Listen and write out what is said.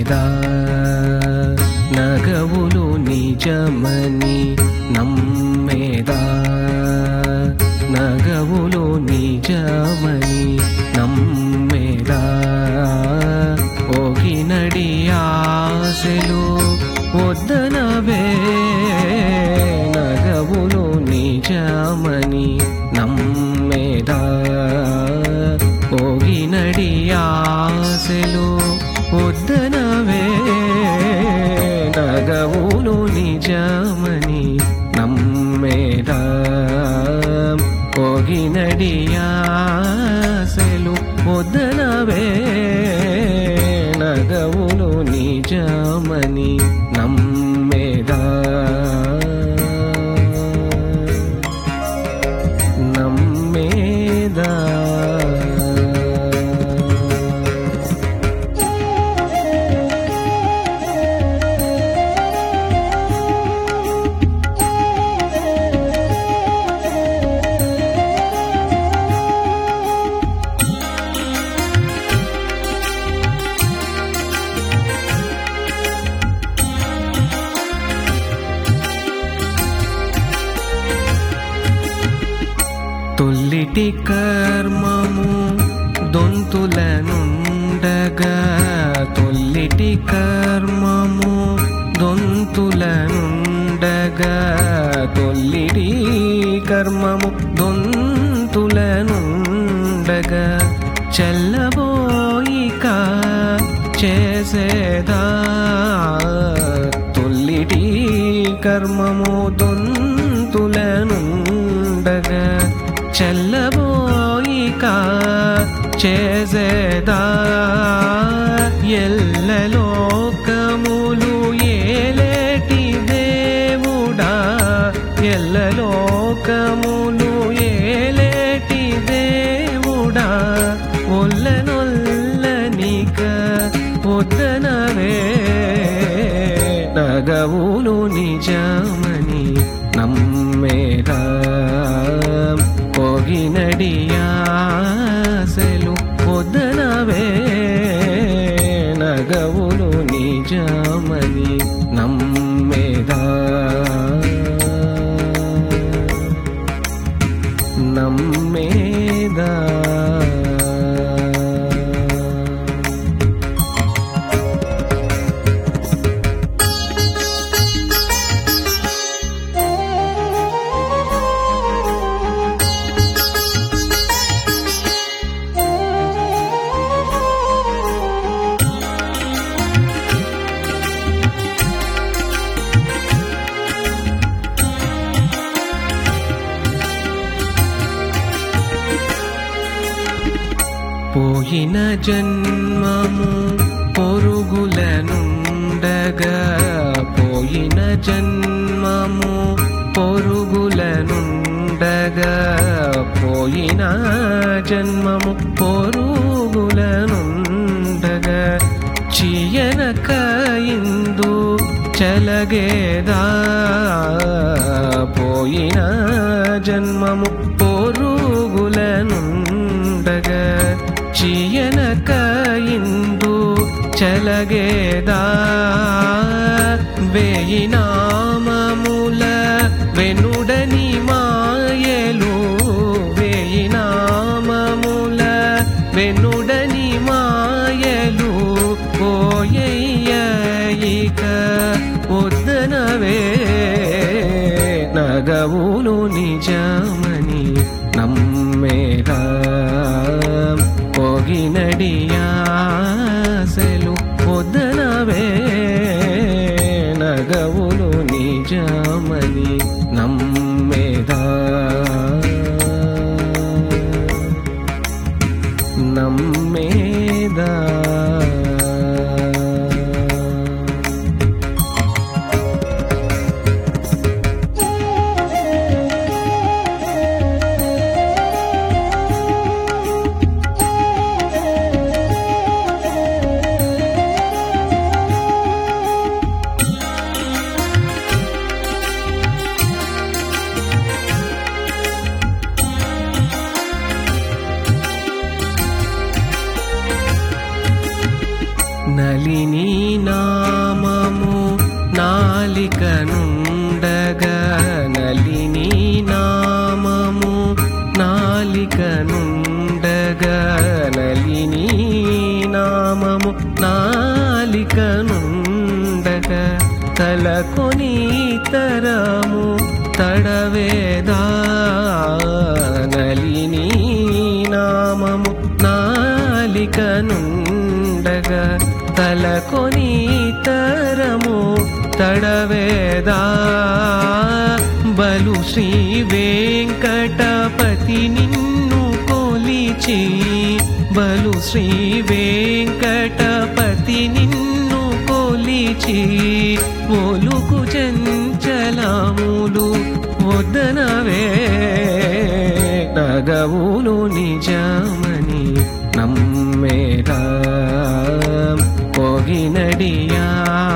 నమ్మేదా నగవులు నిజమని నమ్మేదా నగవులు నిజమని నమ్మేదా ఓగినడి ఆశలు వద్దనవే నగవులు నిజమని నమ్మేదా ఓగినడి ఆశలు వద్దనవే నగవులు నిజమని నమ్మేదా ఓగినడి ఆశలు వద్దనవే నగవులు నిజమని నమ్మేదా నమ్మేదా తొల్లిటి కర్మము దొంతులనుండగా తొల్లిటి కర్మము దొంతులనుండగా తొల్లిటి కర్మము దొంతులనుండగా చల్లబోయిక చేసేదా తొల్లిటి కర్మము దొంతులనుండగా చల్లబోయిక చేసేదా ఎల్లలోకములు ఏలేటి దేవుడా ఎల్లలోకములు ఏలేటి దేవుడా ఒల్లనొల్లనిక పొద్దనవే నగవులు నిజమని నమ్మేదా పొగినడియాసలు పొద్దనవే నగవులు నిజమని నమ్మేదా నమ్మేదా పోయిన జన్మము పొరుగులనుండగా పోయిన జన్మము పొరుగులనుండగా పోయిన జన్మము పొరుగులనుండగా చీయనక ఇందు చలగేదా పోయిన జన్మము పొరుగులనుండగా చీయనక ఇందు చలగేదా వేయి నామముల వెనుడని మాయలు వేయి నామముల వెనుడని మాయలు పోయయ్యయిక వద్దనవే నగవులు నిజమని నమ్మేదా పొగినడియాసలు వద్దనవే నగవులు నిజమని నమ్మేదా నమ్మేదా నామము నాలిక నుండగా నలిని నామము నాలిక నుండగా నలిని నామము నాలిక నుండగా తలకొని తరము తడవేదా నలిని నామము నాలిక నుండగా తలకొని తరము తడవేదా బలు శ్రీ వెంకటపతి నిన్ను కొలిచి బలు శ్రీ వెంకటపతి నిన్ను కొలిచి ఒలుకు చంచలములు వద్దనవే నగవులు నిజమని నమ్మేరా పోగినడియా